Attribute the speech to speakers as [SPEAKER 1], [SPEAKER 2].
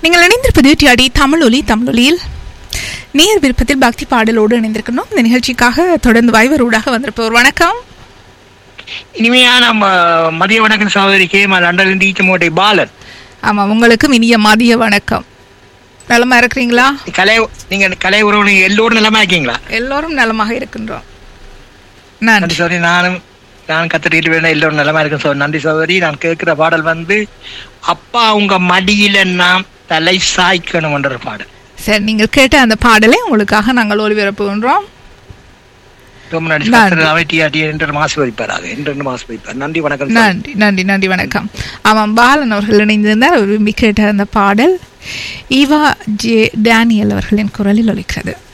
[SPEAKER 1] நீங்கள் இணைந்திருப்பது டிஆடி தமிழொலி தமிழொலியில் நேர் விருப்பத்தில் பக்தி பாடலோடு இணைந்திருக்கணும் இந்த நிகழ்ச்சிக்காக தொடர்ந்து வாய்வரூடாக வந்திருப்பவர் வணக்கம்
[SPEAKER 2] இனிமையான ம- மதிய வணக்கம் சகோதரி கேமா லண்டன் டீச்சமோட்டை பாலன்
[SPEAKER 1] ஆமாம் உங்களுக்கும் இனிய மதிய வணக்கம் நலமா இருக்கிறீங்களா
[SPEAKER 2] கலை நீங்க கலை உறவு நீங்க எல்லோரும் நிலமா இருக்கீங்களா
[SPEAKER 1] எல்லோரும் நலமாக இருக்கின்றோம்
[SPEAKER 2] நன்றி
[SPEAKER 1] நன்றி
[SPEAKER 2] சகோதரி நானும் நான் கத்துட்டு வேணும் எல்லோரும் நிலமா இருக்கேன் சகோதரி நன்றி சகோதரி நான் கேட்கிற பாடல் வந்து அப்பா உங்க மடியில நாம் தலை சாய்க்கணும் என்ற ஒரு பாடல்
[SPEAKER 1] சரி நீங்கள் கேட்ட அந்த பாடலை உங்களுக்காக நாங்கள் ஒளிபரப்புகின்றோம்
[SPEAKER 2] ரொம்ப நன்றி
[SPEAKER 1] நன்றி.
[SPEAKER 2] கத்தர் அவை டிஆர்டி என்று மாசு வைப்பாராக என்று மாசு வைப்பார் நன்றி வணக்கம் சகோதரி.
[SPEAKER 1] நன்றி நன்றி நன்றி வணக்கம் ஆமாம் பாலன் அவர்கள் இணைந்திருந்தார் அவர் விரும்பி கேட்ட அந்த பாடல் ஈவா ஜே டேனியல் அவர்களின் குரலில் ஒலிக்கிறது